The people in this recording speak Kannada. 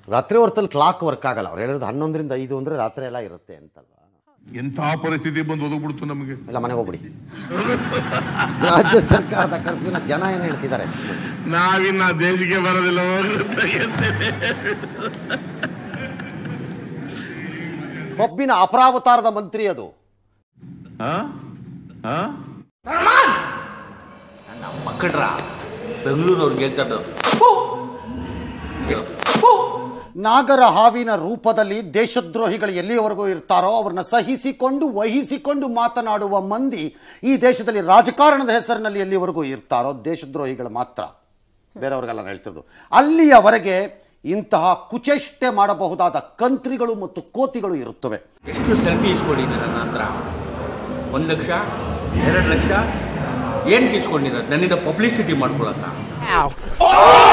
ರಾತ್ರಿ ಹೊರತಲ್ಲಿ ಕ್ಲಾಕ್ ವರ್ಕ್ ಆಗಲ್ಲ ಅವ್ರು ಹೇಳಿರೋದು ಹನ್ನೊಂದರಿಂದ ಐದು ಅಂದರೆ ರಾತ್ರಿ ಎಲ್ಲ ಇರುತ್ತೆ ಅಂತಲ್ವಾ ಎಂಥ ಪರಿಸ್ಥಿತಿ ಬಂದು ಒದಗ್ಬಿಡ್ತು ನಮಗೆ ಇಲ್ಲ ಮನೆಗೆ ಹೋಗ್ಬಿಡಿ ರಾಜ್ಯ ಸರ್ಕಾರದ ಕರ್ಫ್ಯೂನ ಜನ ಏನು ಹೇಳ್ತಿದ್ದಾರೆ ನಾವಿನ್ನ ದೇಶಕ್ಕೆ ಬರೋದಿಲ್ಲ ಕೊಬ್ಬಿನ ಅಪರಾವತಾರದ ಮಂತ್ರಿ ಅದು ನಮ್ಮ ಮಕ್ಕಳ್ರ ಬೆಂಗಳೂರವ್ರಿಗೆ ಹೇಳ್ತಾ ಇರೋದು. ನಾಗರ ಹಾವಿನ ರೂಪದಲ್ಲಿ ದೇಶದ್ರೋಹಿಗಳು ಎಲ್ಲಿಯವರೆಗೂ ಇರ್ತಾರೋ ಅವ್ರನ್ನ ಸಹಿಸಿಕೊಂಡು ವಹಿಸಿಕೊಂಡು ಮಾತನಾಡುವ ಮಂದಿ ಈ ದೇಶದಲ್ಲಿ ರಾಜಕಾರಣದ ಹೆಸರಿನಲ್ಲಿ ಎಲ್ಲಿವರೆಗೂ ಇರ್ತಾರೋ ದೇಶದ್ರೋಹಿಗಳು ಮಾತ್ರ ಬೇರೆಯವ್ರಿಗೆಲ್ಲ ಹೇಳ್ತಿರೋದು ಅಲ್ಲಿಯವರೆಗೆ ಇಂತಹ ಕುಚೇಷ್ಟೆ ಮಾಡಬಹುದಾದ ಕಂತ್ರಿಗಳು ಮತ್ತು ಕೋತಿಗಳು ಇರುತ್ತವೆ ಎಷ್ಟು ಸೆಲ್ಫಿ ಇಸ್ಕೊಂಡಿದ್ದೀರ ನನ್ನ ಹತ್ರ ಒಂದು ಲಕ್ಷ ಎರಡು ಲಕ್ಷ ಏನು ಇಸ್ಕೊಂಡಿರೋದು ನನ್ನಿಂದ ಪಬ್ಲಿಸಿಟಿ ಮಾಡ್ಕೊಳಕ್ಕ